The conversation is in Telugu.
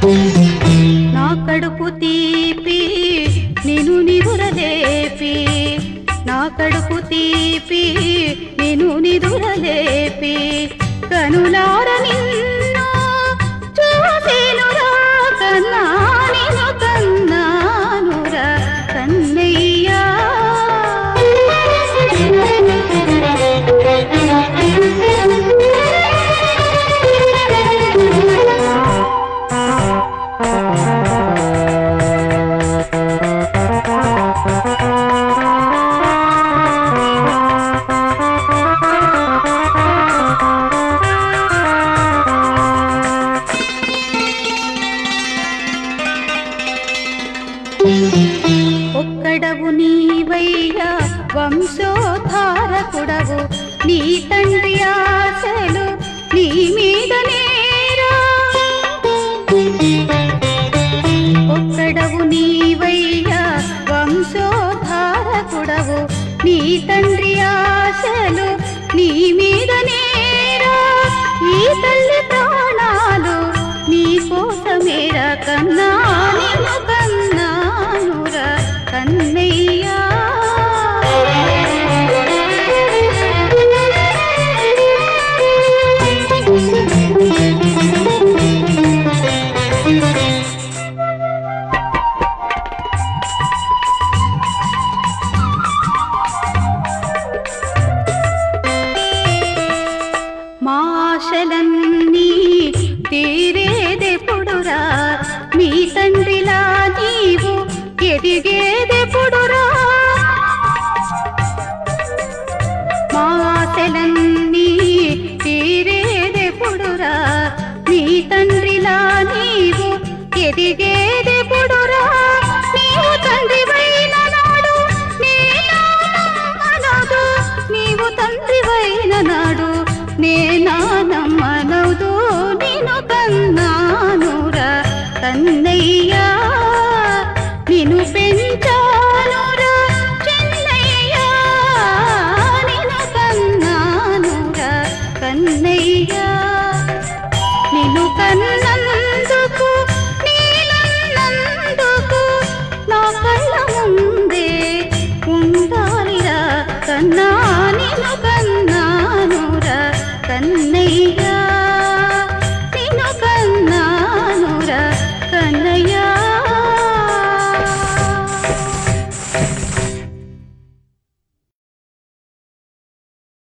నా కడుపు తీపి నేను నిదురలేపి నా కడుపు తీపి నేను నిదురలేపి కనులార నిన్ను చూసేనురా కన్నా నిన్ను కన్నానురా కన్నయ్యా ఒక్కడవు నీవయ్యా వంశోధారకుడవు నీ తండ్రి ఆశలు నీ మీద నేరా ఒక్కడవు నీవయ్యా వంశోధారకుడవు నీ తండ్రి ఆశలు నీ మీద నేరా ఈ తల్లి ప్రాణాలు నీ కోసమేరా కన్నా నిన్ను కన్నానురా కన్నయ్యా మా ఆశలన్నీ తీరేదెప్పుడురా మీ తండ్రిలా నీవు ఎదిగేదెప్పుడురా మా ఆశలన్నీ తీరేదెప్పుడురా మీ తండ్రిలా నీవు ఎదిగేదెప్పుడురా నీవు తండ్రివైన నాడు నేనా అనదు నీవు తండ్రివైన నాడు నేనా